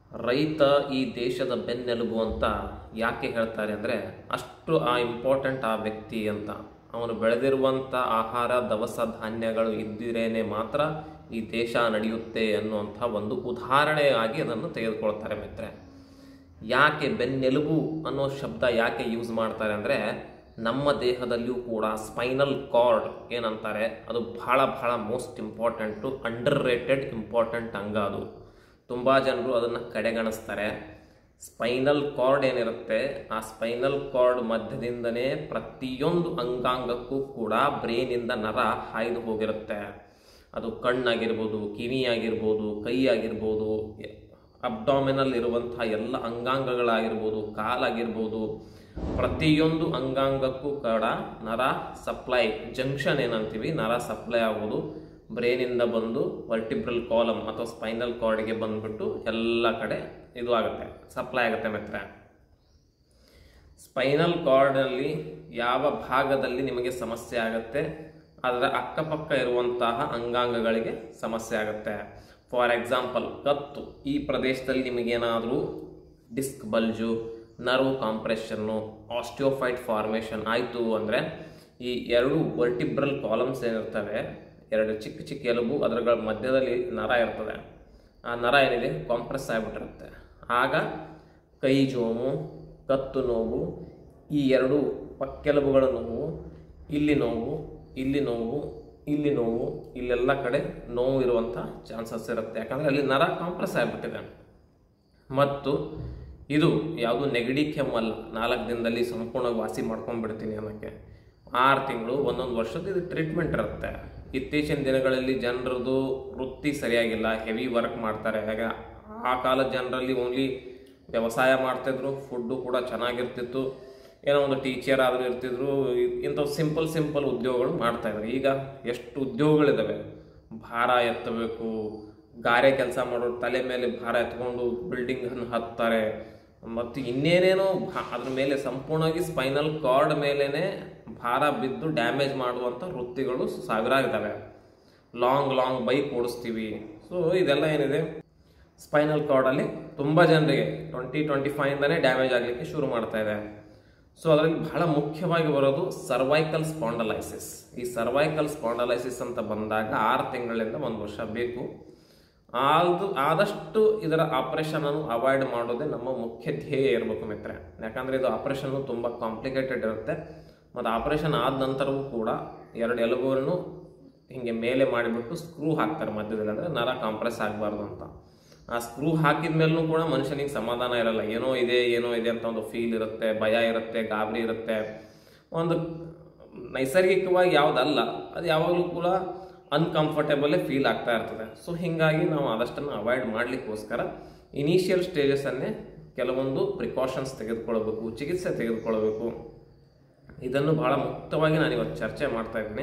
ರೈತ ಈ ದೇಶದ ಬೆನ್ನೆಲುಬು ಅಂತ ಯಾಕೆ ಹೇಳ್ತಾರೆ ಅಂದರೆ ಅಷ್ಟು ಆ ಇಂಪಾರ್ಟೆಂಟ್ ಆ ವ್ಯಕ್ತಿ ಅಂತ ಅವನು ಬೆಳೆದಿರುವಂಥ ಆಹಾರ ದವಸ ಧಾನ್ಯಗಳು ಇದ್ದಿರೇನೆ ಮಾತ್ರ ಈ ದೇಶ ನಡೆಯುತ್ತೆ ಅನ್ನುವಂಥ ಒಂದು ಉದಾಹರಣೆಯಾಗಿ ಅದನ್ನು ತೆಗೆದುಕೊಳ್ತಾರೆ ಮಿತ್ರೆ ಯಾಕೆ ಬೆನ್ನೆಲುಬು ಅನ್ನೋ ಶಬ್ದ ಯಾಕೆ ಯೂಸ್ ಮಾಡ್ತಾರೆ ಅಂದರೆ ನಮ್ಮ ದೇಹದಲ್ಲಿಯೂ ಕೂಡ ಸ್ಪೈನಲ್ ಕಾರ್ಡ್ ಏನಂತಾರೆ ಅದು ಬಹಳ ಬಹಳ most important underrated important ಅಂಗ ಅದು ತುಂಬ ಜನರು ಅದನ್ನು ಕಡೆಗಣಿಸ್ತಾರೆ ಸ್ಪೈನಲ್ ಕಾರ್ಡ್ ಏನಿರುತ್ತೆ ಆ ಸ್ಪೈನಲ್ ಕಾರ್ಡ್ ಮಧ್ಯದಿಂದನೇ ಪ್ರತಿಯೊಂದು ಅಂಗಾಂಗಕ್ಕೂ ಕೂಡ ಬ್ರೈನಿಂದ ನರ ಹಾಯ್ದು ಹೋಗಿರುತ್ತೆ ಅದು ಕಣ್ಣಾಗಿರ್ಬೋದು ಕಿವಿ ಆಗಿರ್ಬೋದು ಕೈ ಆಗಿರ್ಬೋದು ಅಬ್ಡಾಮಿನಲ್ ಇರುವಂಥ ಎಲ್ಲ ಅಂಗಾಂಗಗಳಾಗಿರ್ಬೋದು ಕಾಲಾಗಿರ್ಬೋದು ಪ್ರತಿಯೊಂದು ಅಂಗಾಂಗಕ್ಕೂ ಕೂಡ ನರ ಸಪ್ಲೈ ಜಂಕ್ಷನ್ ಏನಂತೀವಿ ನರ ಸಪ್ಲೈ ಆಗೋದು ಬ್ರೈನಿಂದ ಬಂದು ವರ್ಟಿಬ್ರಲ್ ಕಾಲಮ್ ಅಥವಾ ಸ್ಪೈನಲ್ ಕಾರ್ಡ್ಗೆ ಬಂದ್ಬಿಟ್ಟು ಎಲ್ಲ ಕಡೆ ಇದು ಆಗುತ್ತೆ ಸಪ್ಲೈ ಆಗುತ್ತೆ ಮಿತ್ರ ಸ್ಪೈನಲ್ ಕಾರ್ಡ್ನಲ್ಲಿ ಯಾವ ಭಾಗದಲ್ಲಿ ನಿಮಗೆ ಸಮಸ್ಯೆ ಆಗುತ್ತೆ ಅದರ ಅಕ್ಕಪಕ್ಕ ಇರುವಂತಹ ಅಂಗಾಂಗಗಳಿಗೆ ಸಮಸ್ಯೆ ಆಗುತ್ತೆ ಫಾರ್ ಎಕ್ಸಾಂಪಲ್ ಕತ್ತು ಈ ಪ್ರದೇಶದಲ್ಲಿ ನಿಮಗೇನಾದರೂ disc bulge nerve compression osteophyte formation ಆಯಿತು ಅಂದರೆ ಈ ಎರಡು ವರ್ಟಿಬ್ರಲ್ ಕಾಲಮ್ಸ್ ಏನಿರ್ತವೆ ಎರಡು ಚಿಕ್ಕ ಚಿಕ್ಕ ಎಲುಬು ಅದರ ಮಧ್ಯದಲ್ಲಿ ನರ ಇರ್ತದೆ ಆ ನರ ಏನಿದೆ ಕಾಂಪ್ರೆಸ್ ಆಗಿಬಿಟ್ಟಿರುತ್ತೆ ಆಗ ಕೈ ಜೋಮು ಕತ್ತು ನೋವು ಈ ಎರಡು ಪಕ್ಕೆಲುಬುಗಳ ನೋವು ಇಲ್ಲಿ ನೋವು ಇಲ್ಲಿ ನೋವು ಇಲ್ಲಿ ನೋವು ಇಲ್ಲೆಲ್ಲ ಕಡೆ ನೋವು ಇರುವಂಥ ಚಾನ್ಸಸ್ ಇರುತ್ತೆ ಯಾಕಂದರೆ ಅಲ್ಲಿ ನರ ಕಾಂಪ್ರೆಸ್ ಆಗಿಬಿಟ್ಟಿದೆ ಮತ್ತು ಇದು ಯಾವುದು ನೆಗಡಿ ಕೆಮ್ಮಲ್ಲ ನಾಲ್ಕು ದಿನದಲ್ಲಿ ಸಂಪೂರ್ಣ ವಾಸಿ ಮಾಡ್ಕೊಂಡ್ಬಿಡ್ತೀನಿ ಅನ್ನೋಕ್ಕೆ ಆರು ತಿಂಗಳು ಒಂದೊಂದು ವರ್ಷದ ಇದು ಟ್ರೀಟ್ಮೆಂಟ್ ಇರುತ್ತೆ ಇತ್ತೀಚಿನ ದಿನಗಳಲ್ಲಿ ಜನರದು ವೃತ್ತಿ ಸರಿಯಾಗಿಲ್ಲ ಹೆವಿ ವರ್ಕ್ ಮಾಡ್ತಾರೆ ಹಾಗೆ ಆ ಕಾಲದ ಜನರಲ್ಲಿ ಓನ್ಲಿ ವ್ಯವಸಾಯ ಮಾಡ್ತಿದ್ರು ಫುಡ್ಡು ಕೂಡ ಚೆನ್ನಾಗಿರ್ತಿತ್ತು ಏನೋ ಒಂದು ಟೀಚರ್ ಆದರೂ ಇರ್ತಿದ್ರು ಇಂಥವು ಸಿಂಪಲ್ ಸಿಂಪಲ್ ಉದ್ಯೋಗಗಳು ಮಾಡ್ತಾ ಇದ್ದಾರೆ ಈಗ ಎಷ್ಟು ಉದ್ಯೋಗಗಳಿದ್ದಾವೆ ಭಾರ ಎತ್ತಬೇಕು ಗಾರೆ ಕೆಲಸ ಮಾಡೋರು ತಲೆ ಮೇಲೆ ಭಾರ ಎತ್ಕೊಂಡು ಬಿಲ್ಡಿಂಗನ್ನು ಹತ್ತಾರೆ ಮತ್ತು ಇನ್ನೇನೇನೋ ಭಾ ಅದ್ರ ಮೇಲೆ ಸಂಪೂರ್ಣವಾಗಿ ಸ್ಪೈನಲ್ ಕಾರ್ಡ್ ಮೇಲೇ ಭಾರ ಬಿದ್ದು ಡ್ಯಾಮೇಜ್ ಮಾಡುವಂಥ ವೃತ್ತಿಗಳು ಸಾವಿರಾರು ಇದ್ದಾವೆ ಲಾಂಗ್ ಲಾಂಗ್ ಬೈಕ್ ಓಡಿಸ್ತೀವಿ ಸೊ ಇದೆಲ್ಲ ಏನಿದೆ ಸ್ಪೈನಲ್ ಕಾರ್ಡಲ್ಲಿ ತುಂಬ ಜನರಿಗೆ ಟ್ವೆಂಟಿ ಟ್ವೆಂಟಿ ಫೈವ್ಯಿಂದನೇ ಡ್ಯಾಮೇಜ್ ಆಗಲಿಕ್ಕೆ ಶುರು ಮಾಡ್ತಾ ಇದೆ ಸೊ ಅದರಲ್ಲಿ ಬಹಳ ಮುಖ್ಯವಾಗಿ ಬರೋದು ಸರ್ವೈಕಲ್ ಸ್ಪಾಂಡಲೈಸಿಸ್ ಈ ಸರ್ವೈಕಲ್ ಸ್ಪಾಂಡಲೈಸಿಸ್ ಅಂತ ಬಂದಾಗ ಆರು ತಿಂಗಳಿಂದ ಒಂದು ವರ್ಷ ಬೇಕು ಅದು ಆದಷ್ಟು ಇದರ ಆಪರೇಷನನ್ನು ಅವಾಯ್ಡ್ ಮಾಡೋದೇ ನಮ್ಮ ಮುಖ್ಯ ಧ್ಯೇಯ ಇರಬೇಕು ಮಿತ್ರೆ ಯಾಕಂದರೆ ಇದು ಆಪರೇಷನ್ನು ತುಂಬ ಕಾಂಪ್ಲಿಕೇಟೆಡ್ ಇರುತ್ತೆ ಮತ್ತು ಆಪರೇಷನ್ ಆದ ನಂತರವೂ ಕೂಡ ಎರಡು ಎಲುಬುಗಳನ್ನು ಹೀಗೆ ಮೇಲೆ ಮಾಡಿಬಿಟ್ಟು ಸ್ಕ್ರೂ ಹಾಕ್ತಾರೆ ಮಧ್ಯದಲ್ಲಿ ಅಂದರೆ ನರ ಕಾಂಪ್ರೆಸ್ ಆಗಬಾರ್ದು ಅಂತ ಆ ಸ್ಕ್ರೂ ಹಾಕಿದ ಮೇಲೂ ಕೂಡ ಮನುಷ್ಯನಿಗೆ ಸಮಾಧಾನ ಇರಲ್ಲ ಏನೋ ಇದೆ ಏನೋ ಇದೆ ಅಂತ ಒಂದು ಫೀಲ್ ಇರುತ್ತೆ ಭಯ ಇರುತ್ತೆ ಗಾಬರಿ ಇರುತ್ತೆ ಒಂದು ನೈಸರ್ಗಿಕವಾಗಿ ಯಾವುದಲ್ಲ ಅದು ಯಾವಾಗಲೂ ಕೂಡ ಅನ್ಕಂಫರ್ಟೇಬಲೇ ಫೀಲ್ ಆಗ್ತಾ ಇರ್ತದೆ ಸೊ ಹೀಗಾಗಿ ನಾವು ಆದಷ್ಟನ್ನು ಅವಾಯ್ಡ್ ಮಾಡಲಿಕ್ಕೋಸ್ಕರ ಇನಿಷಿಯಲ್ ಸ್ಟೇಜಸನ್ನೇ ಕೆಲವೊಂದು ಪ್ರಿಕಾಷನ್ಸ್ ತೆಗೆದುಕೊಳ್ಬೇಕು ಚಿಕಿತ್ಸೆ ತೆಗೆದುಕೊಳ್ಬೇಕು ಇದನ್ನು ಬಹಳ ಮುಕ್ತವಾಗಿ ನಾನು ಇವತ್ತು ಚರ್ಚೆ ಮಾಡ್ತಾ ಇದ್ದೀನಿ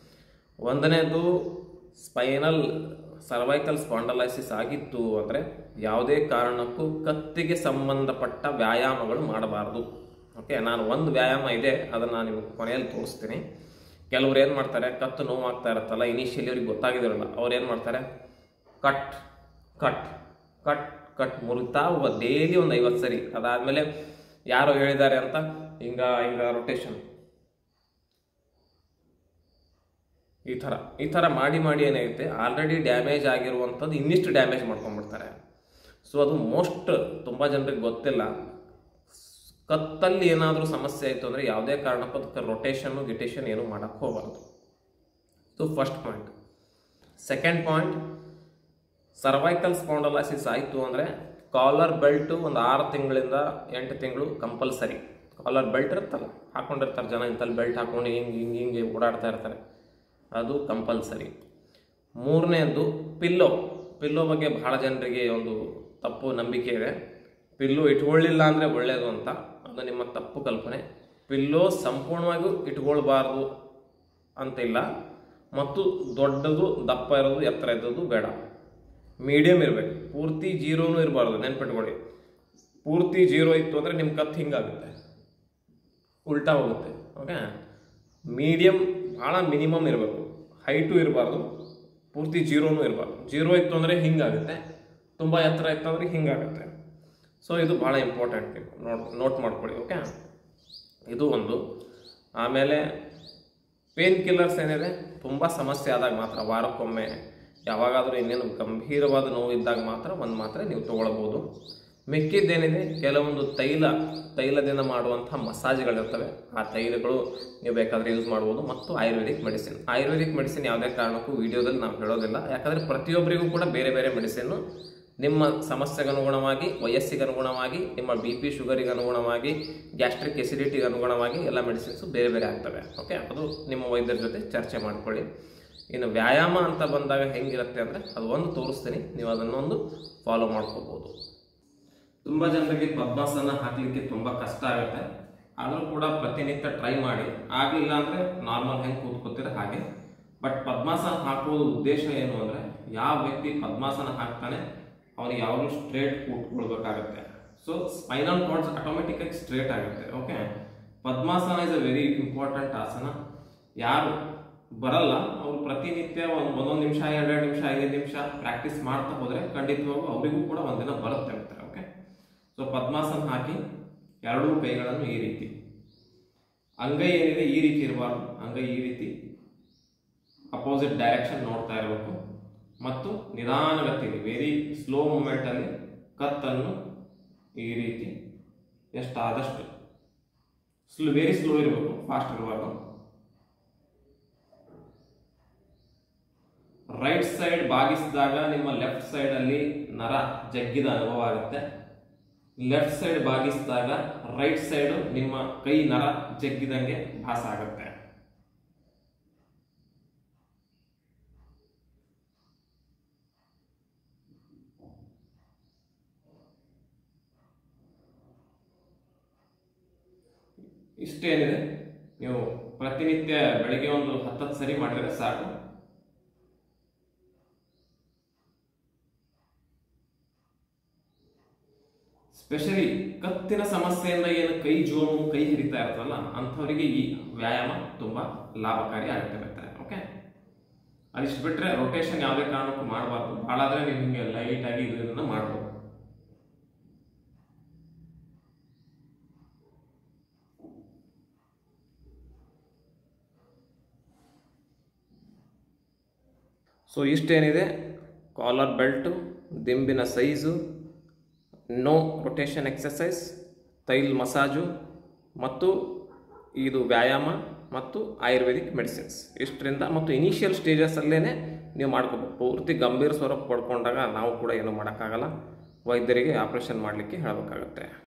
ಒಂದನೇದು ಸ್ಪೈನಲ್ ಸರ್ವೈಕಲ್ ಸ್ಪಾಂಡಲೈಸಿಸ್ ಆಗಿತ್ತು ಅಂದರೆ ಯಾವುದೇ ಕಾರಣಕ್ಕೂ ಕತ್ತಿಗೆ ಸಂಬಂಧಪಟ್ಟ ವ್ಯಾಯಾಮಗಳು ಮಾಡಬಾರ್ದು ಓಕೆ ನಾನು ಒಂದು ವ್ಯಾಯಾಮ ಇದೆ ಅದನ್ನು ನಾನು ನಿಮಗೆ ಕೊನೆಯಲ್ಲಿ ತೋರಿಸ್ತೀನಿ ಕೆಲವ್ರು ಏನು ಮಾಡ್ತಾರೆ ಕತ್ತು ನೋವು ಆಗ್ತಾ ಇರುತ್ತಲ್ಲ ಇನಿಷಿಯಲಿ ಅವ್ರಿಗೆ ಗೊತ್ತಾಗಿದಿರಲ್ಲ ಅವ್ರು ಏನು ಮಾಡ್ತಾರೆ ಕಟ್ ಕಟ್ ಕಟ್ ಕಟ್ ಮುರಿತಾ ಡೈಲಿ ಒಂದು ಐವತ್ತು ಸರಿ ಅದಾದಮೇಲೆ ಯಾರೋ ಹೇಳಿದ್ದಾರೆ ಅಂತ ಹಿಂಗ ಹಿಂಗ ರೊಟೇಷನ್ ಈ ಥರ ಈ ಥರ ಮಾಡಿ ಮಾಡಿ ಏನಾಗುತ್ತೆ ಆಲ್ರೆಡಿ ಡ್ಯಾಮೇಜ್ ಆಗಿರುವಂಥದ್ದು ಇನ್ನಿಷ್ಟು ಡ್ಯಾಮೇಜ್ ಮಾಡ್ಕೊಂಡ್ಬಿಡ್ತಾರೆ ಸೊ ಅದು ಮೋಸ್ಟ್ ತುಂಬ ಜನರಿಗೆ ಗೊತ್ತಿಲ್ಲ ಕತ್ತಲ್ಲಿ ಏನಾದರೂ ಸಮಸ್ಯೆ ಆಯಿತು ಅಂದರೆ ಯಾವುದೇ ಕಾರಣಕ್ಕೂ ಅದಕ್ಕೆ ರೊಟೇಷನ್ನು ಗಿಟೇಷನ್ ಏನೂ ಮಾಡೋಕ್ಕೆ ಹೋಗಬಾರ್ದು ಇದು first point second point cervical spondylosis ಆಯಿತು ಅಂದರೆ ಕಾಲರ್ ಬೆಲ್ಟು ಒಂದು ಆರು ತಿಂಗಳಿಂದ ಎಂಟು ತಿಂಗಳು ಕಂಪಲ್ಸರಿ ಕಾಲರ್ ಬೆಲ್ಟ್ ಇರುತ್ತಲ್ಲ ಹಾಕೊಂಡಿರ್ತಾರೆ ಜನ ಇಂಥಲ್ಲಿ ಬೆಲ್ಟ್ ಹಾಕೊಂಡು ಹಿಂಗೆ ಹಿಂಗೆ ಹಿಂಗೆ ಓಡಾಡ್ತಾ ಇರ್ತಾರೆ ಅದು ಕಂಪಲ್ಸರಿ ಮೂರನೇದು ಪಿಲ್ಲೋ ಪಿಲ್ಲೋ ಬಗ್ಗೆ ಬಹಳ ಜನರಿಗೆ ಒಂದು ತಪ್ಪು ನಂಬಿಕೆ ಇದೆ ಪಿಲ್ಲೋ ಇಟ್ಕೊಳ್ಳಿಲ್ಲ ಅಂದರೆ ಒಳ್ಳೆಯದು ಅಂತ ಅದು ನಿಮ್ಮ ತಪ್ಪು ಕಲ್ಪನೆ ಪಿಲ್ಲೋ ಸಂಪೂರ್ಣವಾಗಿಯೂ ಇಟ್ಕೊಳ್ಬಾರ್ದು ಅಂತಿಲ್ಲ ಮತ್ತು ದೊಡ್ಡದು ದಪ್ಪ ಇರೋದು ಎತ್ತರ ಇದ್ದದ್ದು ಬೇಡ ಮೀಡಿಯಮ್ ಇರಬೇಕು ಪೂರ್ತಿ ಜೀರೋನೂ ಇರಬಾರ್ದು ನೆನ್ಪಿಟ್ಕೊಳ್ಳಿ ಪೂರ್ತಿ ಜೀರೋ ಇತ್ತು ಅಂದರೆ ನಿಮ್ಮ ಕತ್ತು ಹಿಂಗಾಗುತ್ತೆ ಉಲ್ಟಾ ಹೋಗುತ್ತೆ ಓಕೆ ಮೀಡಿಯಮ್ ಭಾಳ ಮಿನಿಮಮ್ ಇರಬೇಕು ಹೈಟು ಇರಬಾರ್ದು ಪೂರ್ತಿ ಜೀರೋನೂ ಇರಬಾರ್ದು ಜೀರೋ ಇತ್ತು ಅಂದರೆ ಹಿಂಗಾಗುತ್ತೆ ತುಂಬ ಎತ್ತರ ಇತ್ತಂದ್ರೆ ಹಿಂಗಾಗುತ್ತೆ ಸೊ ಇದು ಭಾಳ ಇಂಪಾರ್ಟೆಂಟ್ ನೀವು ನೋಟ್ ನೋಟ್ ಮಾಡ್ಕೊಳ್ಳಿ ಓಕೆ ಇದು ಒಂದು ಆಮೇಲೆ ಪೇನ್ ಕಿಲ್ಲರ್ಸ್ ಏನಿದೆ ತುಂಬ ಸಮಸ್ಯೆ ಆದಾಗ ಮಾತ್ರ ವಾರಕ್ಕೊಮ್ಮೆ ಯಾವಾಗಾದರೂ ಇನ್ನೇನು ಗಂಭೀರವಾದ ನೋವು ಇದ್ದಾಗ ಮಾತ್ರ ಒಂದು ಮಾತ್ರೆ ನೀವು ತೊಗೊಳ್ಬೋದು ಮಿಕ್ಕಿದ್ದೇನಿದೆ ಕೆಲವೊಂದು ತೈಲ ತೈಲದಿಂದ ಮಾಡುವಂಥ ಮಸಾಜ್ಗಳಿರ್ತವೆ ಆ ತೈಲಗಳು ನೀವು ಬೇಕಾದರೆ ಯೂಸ್ ಮಾಡ್ಬೋದು ಮತ್ತು ಆಯುರ್ವೇದಿಕ್ ಮೆಡಿಸಿನ್ ಆಯುರ್ವೇದಿಕ್ ಮೆಡಿಸಿನ್ ಯಾವುದೇ ಕಾರಣಕ್ಕೂ ವಿಡಿಯೋದಲ್ಲಿ ನಾವು ಹೇಳೋದಿಲ್ಲ ಯಾಕಂದರೆ ಪ್ರತಿಯೊಬ್ಬರಿಗೂ ಕೂಡ ಬೇರೆ ಬೇರೆ ಮೆಡಿಸಿನ್ನು ನಿಮ್ಮ ಸಮಸ್ಯೆಗೆ ಅನುಗುಣವಾಗಿ ವಯಸ್ಸಿಗೆ ಅನುಗುಣವಾಗಿ ನಿಮ್ಮ ಬಿ ಪಿ ಶುಗರಿಗೆ ಅನುಗುಣವಾಗಿ ಗ್ಯಾಸ್ಟ್ರಿಕ್ ಎಸಿಡಿಟಿಗೆ ಅನುಗುಣವಾಗಿ ಎಲ್ಲ ಮೆಡಿಸಿನ್ಸು ಬೇರೆ ಬೇರೆ ಆಗ್ತವೆ ಓಕೆ ಅದು ನಿಮ್ಮ ವೈದ್ಯರ ಜೊತೆ ಚರ್ಚೆ ಮಾಡ್ಕೊಳ್ಳಿ ಇನ್ನು ವ್ಯಾಯಾಮ ಅಂತ ಬಂದಾಗ ಹೆಂಗಿರುತ್ತೆ ಅಂದರೆ ಅದು ಒಂದು ತೋರಿಸ್ತೀನಿ ನೀವು ಅದನ್ನೊಂದು ಫಾಲೋ ಮಾಡ್ಕೋಬೋದು ತುಂಬ ಜನರಿಗೆ ಪದ್ಮಾಸನ ಹಾಕಲಿಕ್ಕೆ ತುಂಬ ಕಷ್ಟ ಆಗುತ್ತೆ ಆದರೂ ಕೂಡ ಪ್ರತಿನಿತ್ಯ ಟ್ರೈ ಮಾಡಿ ಆಗಲಿಲ್ಲ ಅಂದರೆ ನಾರ್ಮಲ್ ಹೆಂಗೆ ಕೂತ್ಕೋತೀರ ಹಾಗೆ ಬಟ್ ಪದ್ಮಾಸನ ಹಾಕುವುದು ಉದ್ದೇಶ ಏನು ಅಂದರೆ ಯಾವ ವ್ಯಕ್ತಿ ಪದ್ಮಾಸನ ಹಾಕ್ತಾನೆ ಅವನಿಗೆ ಯಾವಾಗಲೂ ಸ್ಟ್ರೇಟ್ ಕೂತ್ಕೊಳ್ಬೇಕಾಗತ್ತೆ ಸೊ ಸ್ಪೈನಲ್ ಕಾರ್ಡ್ಸ್ ಆಟೋಮೆಟಿಕ್ಕಾಗಿ ಸ್ಟ್ರೇಟ್ ಆಗುತ್ತೆ okay padmasana is a very important asana ಯಾರು ಬರಲ್ಲ ಅವರು ಪ್ರತಿನಿತ್ಯ ಒಂದು ಒಂದೊಂದು ನಿಮಿಷ ಎರಡೆರಡು ನಿಮಿಷ ಐದೈದು ನಿಮಿಷ ಪ್ರಾಕ್ಟೀಸ್ ಮಾಡ್ತಾ ಹೋದರೆ ಖಂಡಿತವಾಗೂ ಅವರಿಗೂ ಕೂಡ ಒಂದಿನ ಬರುತ್ತೆ ಅಂತಾರೆ ಓಕೆ ಸೊ ಪದ್ಮಾಸನ ಹಾಕಿ ಎರಡೂ ಕೈಗಳನ್ನು ಈ ರೀತಿ ಅಂಗೈ ಏನಿದೆ ಈ ರೀತಿ ಇರಬಾರ್ದು ಅಂಗೈ ಈ ರೀತಿ ಅಪೋಸಿಟ್ ಡೈರೆಕ್ಷನ್ ನೋಡ್ತಾ ಇರಬೇಕು ಮತ್ತು ನಿಧಾನಗತಿಯಲ್ಲಿ ವೆರಿ ಸ್ಲೋ ಮೂಮೆಂಟಲ್ಲಿ ಕತ್ತನ್ನು ಈ ರೀತಿ ಎಷ್ಟಾದಷ್ಟು ಸ್ಲೋ ವೆರಿ ಸ್ಲೋ ಇರಬೇಕು ಫಾಸ್ಟ್ ಇರಬಾರ್ದು ರೈಟ್ ಸೈಡ್ ಬಾಗಿಸಿದಾಗ ನಿಮ್ಮ ಲೆಫ್ಟ್ ಸೈಡಲ್ಲಿ ನರ ಜಗ್ಗಿದ ಅನುಭವ ಆಗುತ್ತೆ ಲೆಫ್ಟ್ ಸೈಡ್ ಬಾಗಿಸಿದಾಗ ರೈಟ್ ಸೈಡು ನಿಮ್ಮ ಕೈ ನರ ಜಗ್ಗಿದಂಗೆ ಭಾಸ ಆಗುತ್ತೆ ಇಷ್ಟೇನಿದೆ ನೀವು ಪ್ರತಿನಿತ್ಯ ಬೆಳಿಗ್ಗೆ ಒಂದು ಹತ್ತತ್ತು ಸರಿ ಮಾಡಿದ್ರೆ ಸಾಕು ಸ್ಪೆಷಲಿ ಕತ್ತಿನ ಸಮಸ್ಯೆಯಿಂದ ಏನು ಕೈ ಜೋಮು ಕೈ ಹಿಡಿತಾ ಇರ್ತಲ್ಲ ಅಂಥವರಿಗೆ ಈ ವ್ಯಾಯಾಮ ತುಂಬಾ ಲಾಭಕಾರಿ ಆಗುತ್ತೆ ಬರ್ತಾರೆ ಓಕೆ ಅದಿಷ್ಟು ಬಿಟ್ರೆ ರೊಟೇಷನ್ ಯಾವುದೇ ಕಾರಣಕ್ಕೂ ಮಾಡಬಾರ್ದು ಭಾಳಾದ್ರೆ ನೀವು ಹಿಂಗೆ ಲೈಟ್ ಆಗಿ ಇದನ್ನ ಮಾಡ್ಬೋದು ಸೊ ಇಷ್ಟೇನಿದೆ ಕಾಲರ್ ಬೆಲ್ಟು ದಿಂಬಿನ ಸೈಜು ನೋ ರೊಟೇಷನ್ ಎಕ್ಸಸೈಸ್ ತೈಲ್ ಮಸಾಜು ಮತ್ತು ಇದು ವ್ಯಾಯಾಮ ಮತ್ತು ಆಯುರ್ವೇದಿಕ್ ಮೆಡಿಸಿನ್ಸ್ ಇಷ್ಟರಿಂದ ಮತ್ತು ಇನಿಷಿಯಲ್ ಸ್ಟೇಜಸಲ್ಲೇ ನೀವು ಮಾಡ್ಕೋಬೇಕು ಪೂರ್ತಿ ಗಂಭೀರ ಸ್ವರೂಪ ಪಡ್ಕೊಂಡಾಗ ನಾವು ಕೂಡ ಏನೂ ಮಾಡೋಕ್ಕಾಗಲ್ಲ ವೈದ್ಯರಿಗೆ ಆಪ್ರೇಷನ್ ಮಾಡಲಿಕ್ಕೆ ಹೇಳಬೇಕಾಗತ್ತೆ